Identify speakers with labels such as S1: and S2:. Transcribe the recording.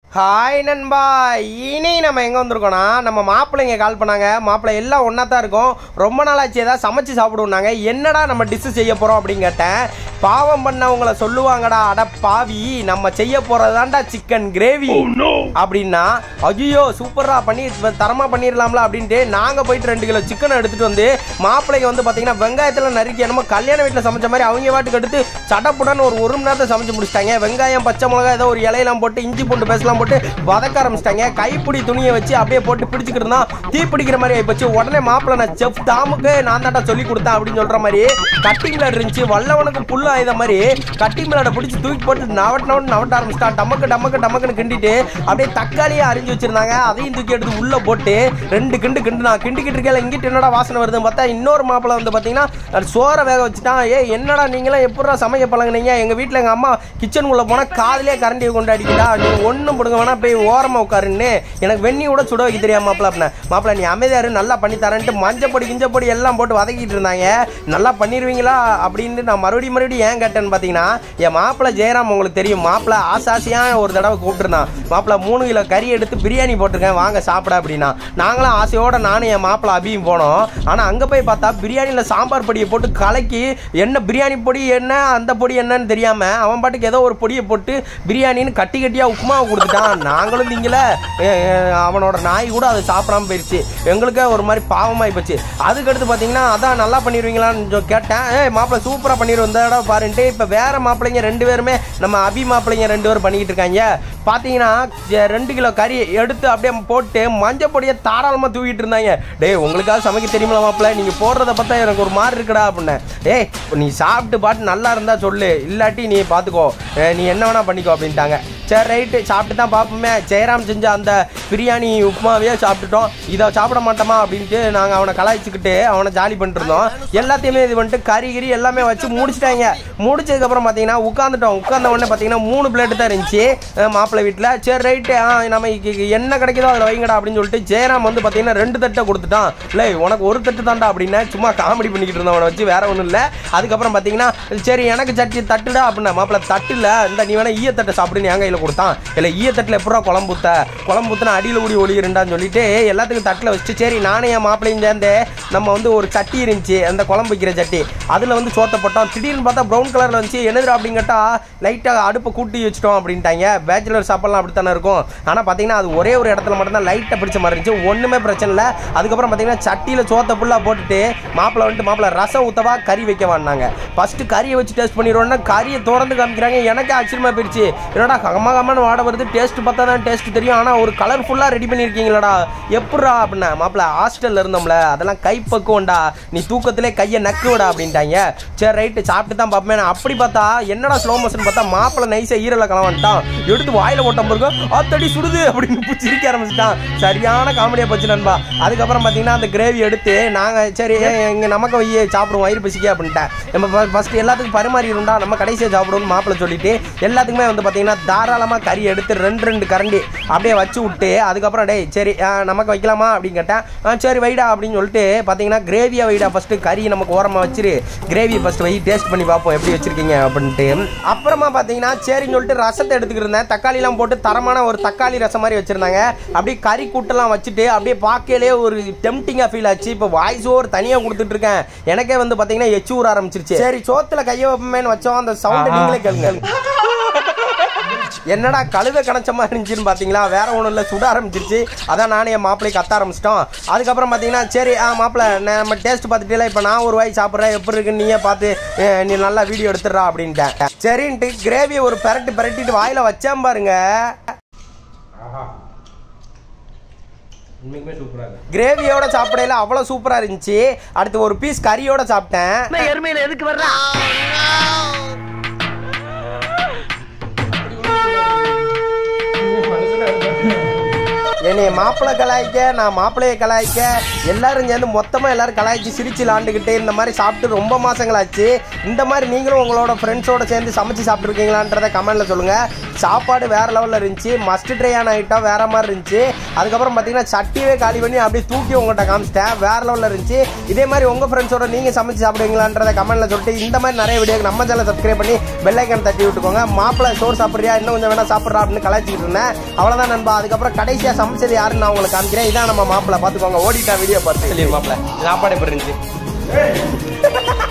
S1: hi நண்பா இனி நம்ம எங்கே வந்திருக்கோம்னா நம்ம மாப்பிள்ளைங்க கால் பண்ணாங்க மாப்பிள்ளை எல்லாம் ஒன்றா தான் இருக்கும் ரொம்ப நாளாச்சு ஏதாவது சமைச்சு சாப்பிடுவோம்னாங்க என்னடா நம்ம டிஷ்ஷு செய்ய போகிறோம் அப்படின்னு கேட்டேன் பாவம் பண்ணவங்கள சொல்லுவாங்கடா அட பாவி நம்ம செய்ய போகிறதாண்டா சிக்கன் கிரேவி அப்படின்னா ஐயோ சூப்பரா பண்ணி தரமாக பண்ணிடலாம்ல அப்படின்ட்டு நாங்கள் போயிட்டு ரெண்டு கிலோ சிக்கன் எடுத்துகிட்டு வந்து மாப்பிள்ளைக்கு வந்து பார்த்தீங்கன்னா வெங்காயத்தில் நறுக்கி என்னமோ கல்யாண வீட்டில் சமைச்ச மாதிரி அவங்க வாட்டுக்கு எடுத்து சடப்புடன்னு ஒரு ஒரு மணி நேரத்தை சமைச்சு முடிச்சிட்டாங்க வெங்காயம் பச்சை மிளகாய் ஏதோ ஒரு இலையெல்லாம் போட்டு இஞ்சி பூண்டு பேசலாம் போட்டு வதக்க ஆரம்பிச்சிட்டாங்க கைப்பிடி துணியை வச்சு அப்படியே போட்டு பிடிச்சிக்கிட்டு இருந்தா தீ பிடிக்கிற மாதிரி ஆயிப்போச்சு உடனே மாப்பிள்ளை நான் செஃப் தாமுக்கு நான் தாண்டா சொல்லி கொடுத்தேன் அப்படின்னு சொல்ற மாதிரி கட்டிங் பிளேட் இருந்துச்சு வல்லவனுக்கு புல்லு ஆயுத மாதிரி கட்டிங் பிளேட பிடிச்சி தூக்கி போட்டு நவட் நவட் நவட்ட ஆரம்பிச்சிட்டான் டமக்கு டமக்கு டமக்குன்னு கிண்டிட்டு அப்படியே தக்காளியை அரிஞ்சு வச்சிருந்தாங்க அதையும் தூக்கி எடுத்து உள்ள போட்டு ரெண்டு கிண்டு கிண்டு நான் கிண்டிக்கிட்டு இருக்கேன் இங்கிட்டு என்னடா வாசனை வருதுன்னு பார்த்தா இன்னொரு மாப்பிள்ளை வந்து பார்த்தீங்கன்னா அது சோறை வேக வச்சுட்டான் ஏ என்னடா நீங்களாம் எப்படா சமைக்க பழங்குனீங்க எங்கள் வீட்டில் எங்கள் அம்மா கிச்சன் உள்ள போனால் காதிலே கரண்டியை கொண்டு அடிக்கிட்டா நீ ஒன்றும் பிடுங்க வேணா போய் ஓரமாக உட்காருன்னு எனக்கு வெண்ணி கூட சுட வைக்க தெரியாம மாப்பிள்ள அப்படின்னா மாப்பிள்ள நீ அமைதியாரு நல்லா பண்ணி தரேன்ட்டு மஞ்சப்பொடி கிஞ்சப்பொடி எல்லாம் போட்டு வதக்கிட்டு இருந்தாங்க நல்லா பண்ணிடுவீங்களா அப்படின்னு நான் மறுபடியும் மறுபடியும் ஏன் கேட்டேன்னு பார்த்தீங்கன்னா என் மாப்பிள்ள ஜெயராம் உங்களுக்கு தெரியும் மாப்பிள்ள ஆசாசியாக ஒரு தடவை கூப்பிட்டுருந்தான் மாப்பிள்ள மூணு கிலோ கறி எடுத்து பிரியாணி போட்டிருக்கேன் வாங்க சாப்பிட அப்படின்னா நாங்களும் ஆசையோட நானும் என் மாப்பிள்ள அபியும் போனோம் ஆனால் அங்கே போய் பார்த்தா பிரியாணியில் சாம்பார் பொடியை போட்டு கலக்கி என்ன பிரியாணி பொடி என்ன அந்த பொடி என்னன்னு தெரியாமல் அவன் பாட்டுக்கு ஏதோ ஒரு பொடியை போட்டு பிரியாணின்னு கட்டி கட்டியாக உப்புமாவை கொடுத்துட்டான் நாங்களும் திங்கல எ- எ- அவனோட நாய் கூட அதை சாப்பிடாம போயிடுச்சு எங்களுக்கே ஒரு மாதிரி பாவமாகி போச்சு அதுக்கடுத்து பார்த்தீங்கன்னா அதான் நல்லா பண்ணிடுவீங்களான்னு சொ- கேட்டேன் ஏ மாப்பிள்ளை சூப்பராக பண்ணிடுவோம் இந்த இடம் பாருன்ட்டு இப்போ வேற மாப்பிள்ளைங்க ரெண்டு பேருமே நம்ம அபி மாப்பிள்ளைங்க ரெண்டு பேரும் பண்ணிக்கிட்டு இருக்காங்க பார்த்தீங்கன்னா எ- ரெண்டு கிலோ கறி எடுத்து அப்படியே போட்டு மஞ்சள் பொடியை தாராளமாக தூக்கிட்டு இருந்தாங்க டேய் உங்களுக்காக சமைக்க தெரியுமா மாப்பிள்ளை நீங்கள் போடுறத பார்த்தா எனக்கு ஒரு மாதிரி இருக்குடா அப்படின்னேன் ஏய் நீ சாப்பிட்டு பாட்டு நல்லா இருந்தா சொல்லு இல்லாட்டி நீ பார்த்துக்கோ அஹ் நீ என்ன வேணா பண்ணிக்கோ அப்படின்ட்டாங்க சரி ரைட்டு சாப்பிட்டு தான் பார்ப்போமே ஜெயராம் செஞ்ச அந்த பிரியாணி உப்புமாவே சாப்பிட்டுட்டோம் இதை சாப்பிட மாட்டோமா அப்படின்ட்டு நாங்கள் அவனை கலாய்ச்சிக்கிட்டு அவனை ஜாலி பண்ணிட்டு இருந்தோம் எல்லாத்தையுமே இது பண்ணிட்டு கறி கிரி எல்லாமே வச்சு முடிச்சிட்டாங்க முடிச்சதுக்கப்புறம் பார்த்தீங்கன்னா உட்காந்துட்டோம் உட்கார்ந்த உடனே பார்த்தீங்கன்னா மூணு பிளேட்டு தான் இருந்துச்சு அஹ் மாப்பிள்ளை வீட்டில் சரி ரைட்டு ஆ நம்ம இ- இ- என்ன கிடைக்குதோ அதில் வைங்கடா அப்படின்னு சொல்லிட்டு ஜெயராம் வந்து பார்த்தீங்கன்னா ரெண்டு தட்டை கொடுத்துட்டான் இல்லை உனக்கு ஒரு தட்டு தான்டா அப்படின்னா சும்மா காமெடி பண்ணிக்கிட்டு இருந்தவனை வச்சு வேற ஒன்றும் இல்லை அதுக்கப்புறம் பார்த்தீங்கன்னா சரி எனக்கு சட்டி தட்டுடா அப்படின்னா மாப்பிள்ளை தட்டு இல்லை இந்த நீ வேணா ஈயத்தட்டை சாப்பிடுன்னு என் கையில் கொடுத்தான் இல்லை ஈயத்தட்டில் எப்படா குழம்பு ஊத்த குழம்பு ஊற்றினா அடியில் ஊடி ஒளியிருண்டான்னு சொல்லிட்டு எல்லாத்துக்கும் தட்டில் வச்சுட்டு சரி நானும் என் மாப்பிள்ளையும் சேர்ந்து நம்ம வந்து ஒரு சட்டி இருந்துச்சு அந்த குழம்பு வைக்கிற சட்டி அதில் வந்து சோத்த போட்டோம் திடீர்னு பார்த்தா ப்ரௌன் கலரில் வந்துச்சு என்னதுடா அப்படின்னு கேட்டால் லைட்டாக அடுப்பை கூட்டி வச்சிட்டோம் அப்படின்ட்டாங்க பேச்சுலர் சாப்பாடுலாம் அப்படி தானே இருக்கும் ஆனால் பார்த்தீங்கன்னா அது ஒரே ஒரு இடத்துல மட்டும்தான் லைட்டை பிடிச்ச மாதிரி இருந்துச்சு ஒன்றுமே பிரச்சனை இல்லை அதுக்கப்புறம் பார்த்தீங்கன்னா சட்டியில் சோத்தை ஃபுல்லாக போட்டுட்டு மாப்பிள்ளை வந்துட்டு மாப்பிள்ளை ரசம் ஊற்றவா கறி வைக்கவான்னாங்க ஃபஸ்ட்டு கறியை வச்சு டேஸ்ட் பண்ணிடுவோம்னா கறியை திறந்து காமிக்கிறாங்க எனக்கு ஆச்சரியமாக போயிடுச்சு என்னடா கம கமன்னு வாட வருது டேஸ்ட் பார்த்தா தான் டேஸ்ட் தெரியும் ஆனால் ஒரு கலர்ஃபுல்லாக ரெடி பண்ணியிருக்கீங்களடா எப்பட்றா அப்படின்னா மாப்பிள்ளை ஹாஸ்டலில் இருந்தோம்ல அதெல்லாம் கை பக்குவம்டா நீ தூக்கத்திலே கையை நக்குவடா அப்படின்ட்டாங்க சரி ரைட்டு சாப்பிட்டு தான் பார்ப்பேன் நான் அப்படி பார்த்தா என்னடா ஸ்லோ மோஷன் பார்த்தா மாப்பிள்ளை நைஸாக ஈரல கலவான்ட்டான் எடுத்து வாயில போட்ட பிறகு அத்தடி சுடுது அப்படின்னு இப்ப சிரிக்க ஆரம்பிச்சிட்டான் சரியான காமெடியாக போச்சு நண்பா அதுக்கப்புறம் பார்த்தீங்கன்னா அந்த கிரேவி எடுத்து நாங்கள் சரி இங்கே நமக்கு வைய சாப்பிடுவோம் வயிறு பசிக்க அப்படின்ட்டேன் நம்ம ஃபஸ்ட்டு எல்லாத்துக்கும் பரிமாறிடும்டா நம்ம கடைசியாக சாப்பிடுவோம்னு மாப்பிள்ளை சொல்லிட்டு எல்லாத்துக்குமே வந்து பார்த்தீங்கன்னா தாராளமாக கறி எடுத்து ரெண்டு ரெண்டு கரண்டி அப்படியே வச்சு விட்டு அதுக்கப்புறம் டேய் சரி ஆ, நமக்கு வைக்கலாமா அப்படின்னு கேட்டேன் ஆ சரி வைடா அப்படின்னு சொல்லிட்டு பார்த்தீங்கன்னா கிரேவியை வைடா ஃபஸ்ட்டு கறி நமக்கு ஓரமாக வச்சிரு கிரேவி ஃபஸ்ட்டு வை டேஸ்ட் பண்ணி பார்ப்போம் எப்படி வச்சிருக்கீங்க அப்படின்ட்டு அப்புறமா பார்த்தீங்கன்னா சரின்னு சொல்லிட்டு ரசத்தை எடுத்துக்கிட்டு இருந்தேன் தக்காளிலாம் போட்டு தரமான ஒரு தக்காளி ரசம் மாதிரி வச்சிருந்தாங்க அப்படியே கறி கூட்டெல்லாம் வச்சுட்டு அப்படியே பார்க்கலே ஒரு டெம்டிங்காக ஃபீல் ஆச்சு இப்போ வாய்ஸ் ஓவர் தனியாக கொடுத்துட்டு இருக்கேன் எனக்கே வந்து பார்த்தீங்கன்னா எச்சு ஊற ஆரம்பிச்சிருச்சு சரி சோத்துல கையை வைப்பமேன்னு வச்சோம் அந்த சவுண்ட் நீங்களே கேளுங்க என்னடா கழுத கணச்ச மாதிரி இருந்துச்சுன்னு பார்த்தீங்களா வேற ஒன்றும் இல்லை சுட ஆரம்பிச்சிருச்சு அதான் நானே என் மாப்பிள்ளை கத்த ஆரம்பிச்சிட்டோம் அதுக்கப்புறம் பார்த்தீங்கன்னா சரி ஆ மாப்பிள்ளை நம்ம டேஸ்ட் பார்த்துட்டே இப்போ நான் ஒரு வாய் சாப்பிட்றேன் எப்படி இருக்குன்னு நீயே பார்த்து அஹ், நீ நல்லா வீடியோ எடுத்துடுறா அப்படின்ட்டேன் சரின்ட்டு கிரேவியை ஒரு பெரட்டு பெரட்டிட்டு வாயில வச்சேன் பாருங்க கிரேவியோட சாப்பிடையில அவ்வளோ சூப்பராக இருந்துச்சு அடுத்து ஒரு பீஸ் கறியோட சாப்பிட்டேன்
S2: எருமையில எதுக்கு வர்றா
S1: என்னை என்னை மாப்பிள்ளை கலாய்க்க நான் மாப்பிள்ளையை கலாய்க்க எல்லாரும் சேர்ந்து மொத்தமாக எல்லாரும் கலாய்ச்சி சிரிச்சு விளாண்டுக்கிட்டு இந்த மாதிரி சாப்பிட்டு ரொம்ப மாசங்களாச்சு இந்த மாதிரி நீங்களும் உங்களோட ஃப்ரெண்ட்ஸோட சேர்ந்து சமைச்சு சாப்பிட்ருக்கீங்களான்றத கமெண்ட்ல சொல்லுங்க சாப்பாடு வேற லெவலில் இருந்துச்சு மஸ்ட் ட்ரையான ஐட்டம் வேற மாதிரி இருந்துச்சு அதுக்கப்புறம் பார்த்தீங்கன்னா சட்டியே காலி பண்ணி அப்படியே தூக்கி உங்கள்கிட்ட காமிச்சிட்டேன் வேற லெவலில் இருந்துச்சு இதே மாதிரி உங்கள் ஃப்ரெண்ட்ஸோட நீங்கள் சமைச்சு சாப்பிடுவீங்களான்றத கமெண்ட்ல சொல்லிட்டு இந்த மாதிரி நிறைய வீடியோ நம்ம சேனல் சப்ஸ்கிரைப் பண்ணி பெல் ஐக்கன் தட்டி விட்டுக்கோங்க மாப்பிள்ளை சோறு சாப்பிட்றியா இன்னும் கொஞ்சம் வேணா சாப்பிட்றா அப்படின்னு கலாய்ச்சிக்கிட்டு இருந்தேன் அவ்வளோதான் நண்பா அதுக்கப்புறம் கடைசியாக சமைச்சது யாருன்னு நான் உங்களுக்கு காமிக்கிறேன் இதான் நம்ம மாப்பிள்ளை பார்த்துக்கோங்க ஓடிட்டா வீடியோ பார்த்து சொல்லி மாப்பிள்ளை சாப்பாடு எப்படி இருந்துச்சு